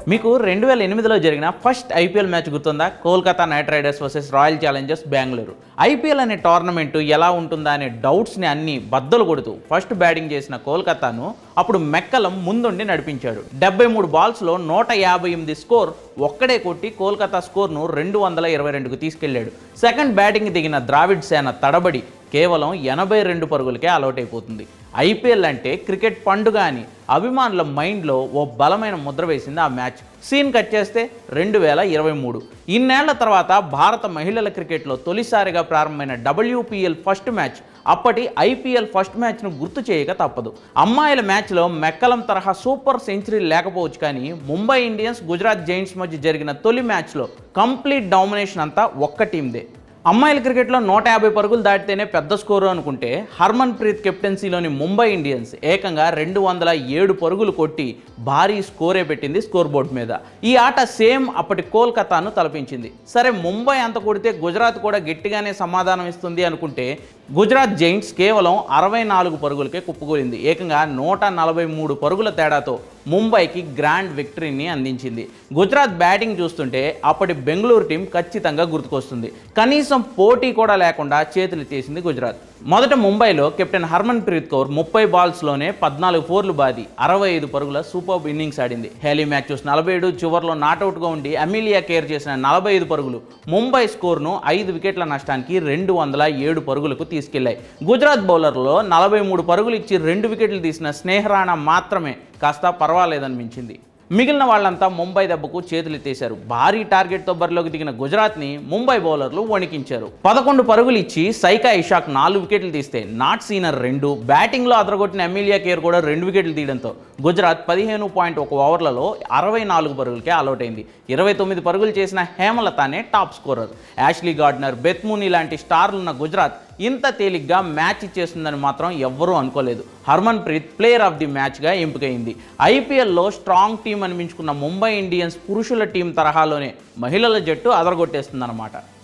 మీకు రెండు వేల ఎనిమిదిలో జరిగిన ఫస్ట్ ఐపీఎల్ మ్యాచ్ గుర్తుందా Kolkata Knight Riders versus Royal Challengers Bengaluru IPL అనే టోర్నమెంట్ ఎలా ఉంటుందా అనే డౌట్స్ని అన్ని బద్దలు కొడుతూ ఫస్ట్ బ్యాటింగ్ చేసిన కోల్కతాను అప్పుడు మెక్కలం ముందుండి నడిపించాడు డెబ్బై మూడు బాల్స్లో నూట యాభై ఎనిమిది స్కోర్ ఒక్కడే కొట్టి కోల్కతా స్కోర్ను రెండు వందల ఇరవై రెండుకు తీసుకెళ్లాడు సెకండ్ బ్యాటింగ్ దిగిన ద్రావిడ్ సేన తడబడి కేవలం ఎనభై రెండు పరుగులకే అలౌట్ అయిపోతుంది ఐపీఎల్ అంటే క్రికెట్ పండుగ అని అభిమానుల మైండ్లో ఓ బలమైన ముద్ర వేసింది ఆ మ్యాచ్ సీన్ కట్ చేస్తే రెండు వేల ఇరవై మూడు ఇన్నేళ్ల తర్వాత భారత మహిళల క్రికెట్లో తొలిసారిగా ప్రారంభమైన డబ్ల్యూపీఎల్ ఫస్ట్ మ్యాచ్ అప్పటి ఐపీఎల్ ఫస్ట్ మ్యాచ్ను గుర్తు చేయక తప్పదు అమ్మాయిల మ్యాచ్లో మెక్కలం తరహా సూపర్ సెంచరీ లేకపోవచ్చు కానీ ముంబై ఇండియన్స్ గుజరాత్ జైంట్స్ మధ్య జరిగిన తొలి మ్యాచ్లో కంప్లీట్ డామినేషన్ అంతా ఒక్క టీందే అమ్మాయిల క్రికెట్లో నూట యాభై పరుగులు దాటితేనే పెద్ద స్కోరు అనుకుంటే హర్మన్ ప్రీత్ కెప్టెన్సీలోని ముంబై ఇండియన్స్ ఏకంగా రెండు వందల ఏడు పరుగులు కొట్టి భారీ స్కోరే పెట్టింది స్కోర్ బోర్డ్ మీద ఈ ఆట సేమ్ అప్పటి కోల్కతాను తలపించింది సరే ముంబై అంత కొడితే గుజరాత్ కూడా గట్టిగానే సమాధానం ఇస్తుంది అనుకుంటే గుజరాత్ జైంట్స్ కేవలం అరవై నాలుగు పరుగులకే కుప్పకూలింది ఏకంగా నూట నలభై మూడు పరుగుల తేడాతో ముంబైకి గ్రాండ్ విక్టరీని అందించింది గుజరాత్ బ్యాటింగ్ చూస్తుంటే అప్పటి బెంగళూరు టీం ఖచ్చితంగా గుర్తుకొస్తుంది కనీసం పోటీ కూడా లేకుండా చేతులు తీసింది గుజరాత్ మొదట ముంబైలో కెప్టెన్ హర్మన్ ప్రీత్ కౌర్ ముప్పై బాల్స్లోనే పద్నాలుగు ఫోర్లు బాది అరవై ఐదు పరుగుల సూపర్ ఇన్నింగ్స్ ఆడింది హెలీ మ్యాచెస్ నలభై ఏడు చివరిలో నాటౌట్గా ఉండి అమీలియా కేర్ చేసిన నలభై ఐదు పరుగులు ముంబై స్కోర్ను ఐదు వికెట్ల నష్టానికి రెండు వందల ఏడు పరుగులకు తీసుకెళ్లాయి గుజరాత్ బౌలర్లో నలభై మూడు పరుగులు ఇచ్చి రెండు వికెట్లు తీసిన స్నేహరాణా మాత్రమే కాస్త పర్వాలేదనిపించింది మిగిలిన వాళ్ళంతా ముంబై దెబ్బకు చేతులెత్తేశారు భారీ టార్గెట్తో బరిలోకి దిగిన గుజరాత్ని ముంబై బౌలర్లు వణికించారు పదకొండు పరుగులు ఇచ్చి సైకా ఇషాక్ నాలుగు వికెట్లు తీస్తే నాట్ సీనర్ రెండు బ్యాటింగ్లో అదరగొట్టిన ఎమిలియా కేర్ కూడా రెండు వికెట్లు తీయడంతో గుజరాత్ పదిహేను పాయింట్ ఒక ఓవర్లలో అరవై నాలుగు పరుగులకే అవుట్ అయింది ఇరవై తొమ్మిది పరుగులు చేసిన హేమలతానే top scorer Ashleigh Gardner Beth Mooney లాంటి స్టార్లున్న గుజరాత్ ఇంత తేలిగ్గా మ్యాచ్ ఇచ్చేస్తుందని మాత్రం ఎవ్వరూ అనుకోలేదు Harmanpreet player of the మ్యాచ్గా ఎంపికైంది ఐపీఎల్లో స్ట్రాంగ్ టీం అనిపించుకున్న ముంబై ఇండియన్స్ పురుషుల టీం తరహాలోనే మహిళల జట్టు అదరగొట్టేస్తుందన్నమాట